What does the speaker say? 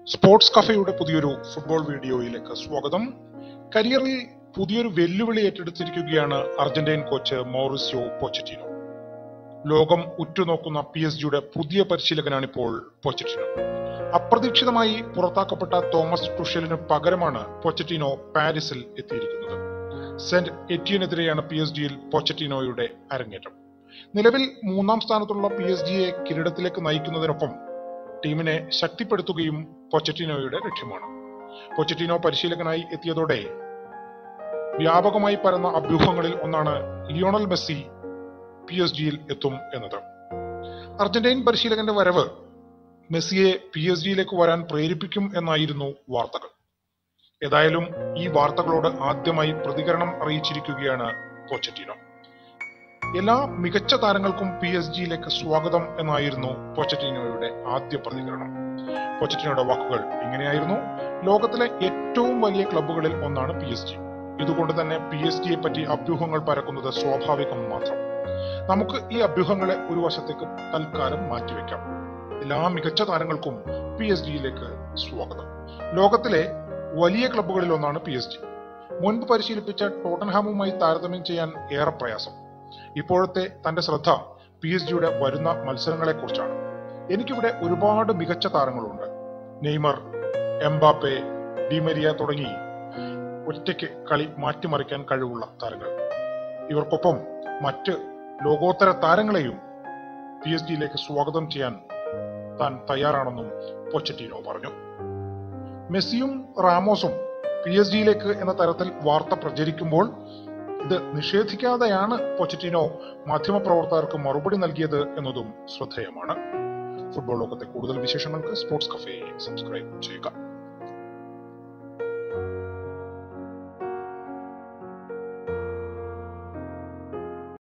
sports കഫയുടെ പുതിയൊരു football വീഡിയോയിലേക്ക് സ്വാഗതം കരിയറിൽ പുതിയൊരു വെല്ലുവിളി ഏറ്റെടുത്തിരിക്കുകയാണ് അർജന്റീൻ കോച്ച് മൗറിസ്യോ പോച്ചറ്റിനോ ലോകം ഉറ്റുനോക്കുന്ന പി എസ് ജിയുടെ പുതിയ പരിശീലകനാണ് ഇപ്പോൾ പോച്ചറ്റിനോ അപ്രതീക്ഷിതമായി പുറത്താക്കപ്പെട്ട തോമസ് ടുഷലിന് പകരമാണ് പോച്ചറ്റിനോ പാരീസിൽ എത്തിയിരിക്കുന്നത് സെന്റ് എറ്റിയനെതിരെയാണ് പി എസ് ജിയിൽ പോച്ചറ്റിനോയുടെ അരങ്ങേറ്റം നിലവിൽ മൂന്നാം സ്ഥാനത്തുള്ള പി എസ് ജിയെ കിരീടത്തിലേക്ക് നയിക്കുന്നതിനൊപ്പം ടീമിനെ ശക്തിപ്പെടുത്തുകയും പൊച്ചറ്റിനോയുടെ ലക്ഷ്യമാണ് പൊച്ചറ്റിനോ പരിശീലകനായി എത്തിയതോടെ വ്യാപകമായി പരന്ന അഭ്യൂഹങ്ങളിൽ ഒന്നാണ് ലിയോണൽ മെസ്സി പി എസ് ജിയിൽ എത്തും എന്നത് അർജന്റീൻ പരിശീലകന്റെ വരവ് മെസ്സിയെ പി എസ് ജിയിലേക്ക് വരാൻ പ്രേരിപ്പിക്കും എന്നായിരുന്നു വാർത്തകൾ ഏതായാലും ഈ വാർത്തകളോട് ആദ്യമായി പ്രതികരണം അറിയിച്ചിരിക്കുകയാണ് പോച്ചറ്റിനോ എല്ലാ മികച്ച താരങ്ങൾക്കും പി എസ് ജിയിലേക്ക് സ്വാഗതം എന്നായിരുന്നു പൊച്ചറ്റിനോയുടെ ആദ്യ പ്രതികരണം പൊച്ചറ്റിനോയുടെ വാക്കുകൾ ഇങ്ങനെയായിരുന്നു ലോകത്തിലെ ഏറ്റവും വലിയ ക്ലബ്ബുകളിൽ ഒന്നാണ് പി എസ് ജി ഇതുകൊണ്ട് തന്നെ പി എസ് ജിയെ പറ്റി അഭ്യൂഹങ്ങൾ പരക്കുന്നത് സ്വാഭാവികം മാത്രം നമുക്ക് ഈ അഭ്യൂഹങ്ങളെ ഒരു വശത്തേക്ക് തൽക്കാലം മാറ്റിവെക്കാം എല്ലാ മികച്ച താരങ്ങൾക്കും പി എസ് ജിയിലേക്ക് സ്വാഗതം ലോകത്തിലെ വലിയ ക്ലബ്ബുകളിൽ ഒന്നാണ് പി എസ് ജി മുൻപ് പരിശീലിപ്പിച്ച ടോട്ടൻഹാമുമായി താരതമ്യം ചെയ്യാൻ ഏറെ പ്രയാസം ഇപ്പോഴത്തെ തന്റെ ശ്രദ്ധ പി എസ് ജിയുടെ വരുന്ന മത്സരങ്ങളെ കുറിച്ചാണ് എനിക്കിവിടെ ഒരുപാട് മികച്ച താരങ്ങളുണ്ട് നെയ്മർ എംബാപ്പെ ഡിമരിയ തുടങ്ങി ഒറ്റയ്ക്ക് കളി മാറ്റിമറിക്കാൻ കഴിവുള്ള താരങ്ങൾ ഇവർക്കൊപ്പം മറ്റ് ലോകോത്തര താരങ്ങളെയും പി എസ് ജിയിലേക്ക് സ്വാഗതം ചെയ്യാൻ താൻ തയ്യാറാണെന്നും പൊച്ചറ്റീനോ പറഞ്ഞു മെസ്സിയും റാമോസും പി എസ് ജിയിലേക്ക് എന്ന തരത്തിൽ വാർത്ത പ്രചരിക്കുമ്പോൾ ഇത് നിഷേധിക്കാതെയാണ് പൊച്ചറ്റിനോ മാധ്യമപ്രവർത്തകർക്ക് മറുപടി നൽകിയത് എന്നതും ശ്രദ്ധേയമാണ് ഫുട്ബോൾ ലോകത്തെ കൂടുതൽ വിശേഷങ്ങൾക്ക് സ്പോർട്സ് കഫേ സബ്സ്ക്രൈബ് ചെയ്യുക